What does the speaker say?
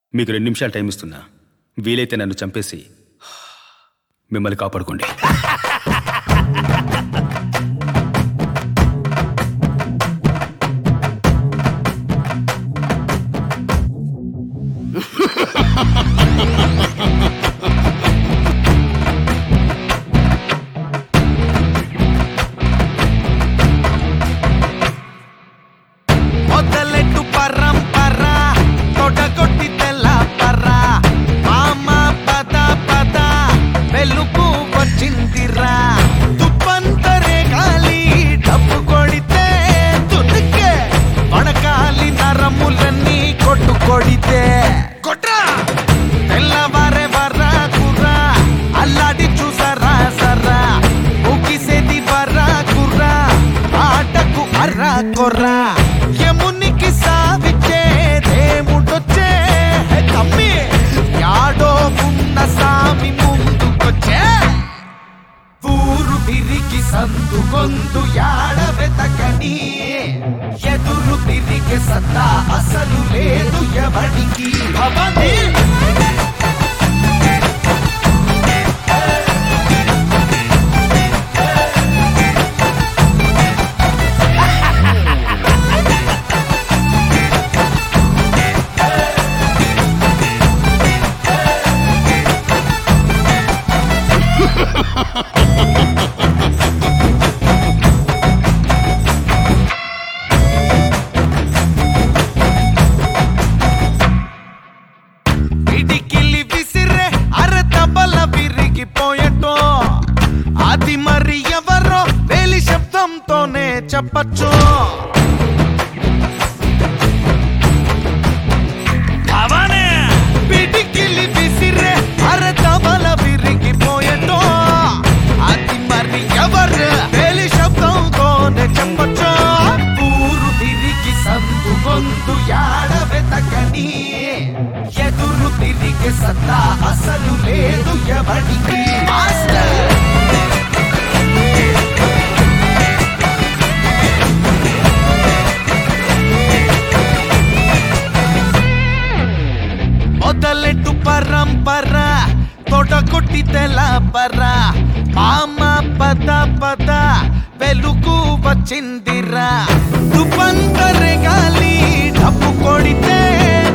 మీకు రెండు నిమిషాలు టైం ఇస్తున్నా వీలైతే నన్ను చంపేసి మిమ్మల్ని కాపాడుకోండి మొదలెట్టు పరంపర తొడగొట్టి తెల్ల పర్ర మామ పద పద వెలుగు వచ్చిందిరా తుప్పంతరే గాలి డబ్బు కొడితే తుదికే వడకాలి నరములన్నీ కొట్టు కొడితే కొట్రా తెల్లవారే వర్రా కుర్రా అల్లాడి చూసారా సర్రా ఊకిసేది వర్రా కుర్రా ఆటకు అర్రా కొర్రా యమునికి సావిచ్చే దేవుడొచ్చే హే తమ్మి యాడో ఉన్న సామి ముందుకొచ్చే ఊరు తిరిగి సందు గొంతు యాడ వెతకని ఎదురు తిరిగి సత్తా అసలు లేదు ఎవడికి భవని పిడికిలి విసిరే అరతబల విరిగిపోయటో అది మరి ఎవరో వేలి శబ్దంతోనే చెప్పచ్చు అవనే పిడికిలి విసిరే అరతబల విరిగిపోయటో అది మరి ఎవరు వేలి శబ్దంతోనే చెప్పచ్చు ఊరు తిరిగి సందు గొంతు యాడ వెతకని ఎదురు తిరిగి సత్తా అసలు లేదు ఎవడికి మాస్టర్ మొదలెట్టు పరంపర తొడగొట్టి తెలపర మామ పద పద వెలుగు వచ్చిందిరా తుపంతరే గాలి డబ్బు కొడితే